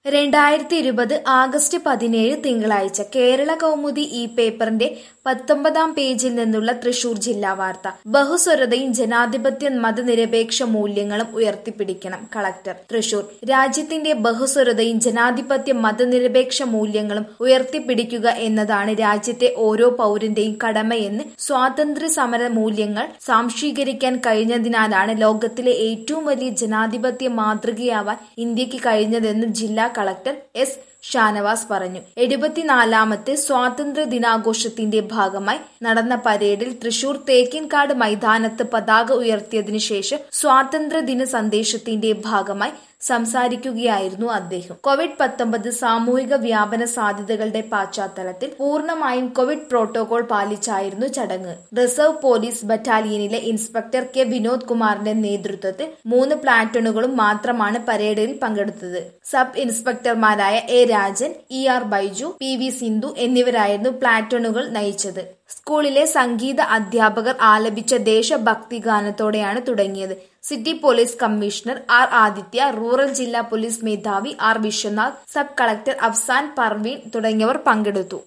രണ്ടായിരത്തി ഇരുപത് ആഗസ്റ്റ് പതിനേഴ് തിങ്കളാഴ്ച കേരള കൗമുദി ഈ പേപ്പറിന്റെ പത്തൊമ്പതാം പേജിൽ നിന്നുള്ള തൃശൂർ ജില്ലാ വാർത്ത ബഹുസ്വരതയും ജനാധിപത്യ മതനിരപേക്ഷ മൂല്യങ്ങളും ഉയർത്തിപ്പിടിക്കണം കളക്ടർ തൃശൂർ രാജ്യത്തിന്റെ ബഹുസ്വരതയും ജനാധിപത്യ മതനിരപേക്ഷ മൂല്യങ്ങളും ഉയർത്തിപ്പിടിക്കുക എന്നതാണ് രാജ്യത്തെ ഓരോ പൗരന്റെയും കടമയെന്ന് സ്വാതന്ത്ര്യ സമര മൂല്യങ്ങൾ സാംശീകരിക്കാൻ കഴിഞ്ഞതിനാലാണ് ലോകത്തിലെ ഏറ്റവും വലിയ ജനാധിപത്യ മാതൃകയാവാൻ ഇന്ത്യക്ക് കഴിഞ്ഞതെന്ന് ജില്ലാ കളക്ടർ എസ് ഷാനവാസ് പറഞ്ഞു എഴുപത്തിനാലാമത്തെ സ്വാതന്ത്ര്യ ദിനാഘോഷത്തിന്റെ ഭാഗമായി നടന്ന പരേഡിൽ തൃശൂർ തേക്കിൻകാട് മൈതാനത്ത് പതാക ഉയർത്തിയതിനു ശേഷം സ്വാതന്ത്ര്യ ദിന സന്ദേശത്തിന്റെ ഭാഗമായി സംസാരിക്കുകയായിരുന്നു അദ്ദേഹം കോവിഡ് പത്തൊമ്പത് സാമൂഹിക വ്യാപന സാധ്യതകളുടെ പശ്ചാത്തലത്തിൽ പൂർണ്ണമായും കോവിഡ് പ്രോട്ടോകോൾ പാലിച്ചായിരുന്നു ചടങ്ങ് റിസർവ് പോലീസ് ബറ്റാലിയനിലെ ഇൻസ്പെക്ടർ കെ വിനോദ് കുമാറിന്റെ നേതൃത്വത്തിൽ മൂന്ന് പ്ലാറ്റൂണുകളും മാത്രമാണ് പരേഡിൽ പങ്കെടുത്തത് സബ് ഇൻസ്പെക്ടർമാരായ A Rajan E R Baiju P V Sindhu എന്നിവരായിരുന്നു പ്ലാറ്റൂണുകൾ നയിച്ചത് സ്കൂളിലെ സംഗീത അധ്യാപകർ ആലപിച്ച ദേശഭക്തി ഗാനത്തോടെയാണ് തുടങ്ങിയത് city police commissioner R Aditya rural ജില്ലാ പോലീസ് മേധാവി R Vishwanath sub collector Afsan Parveen തുടങ്ങിയവർ പങ്കെടുത്തു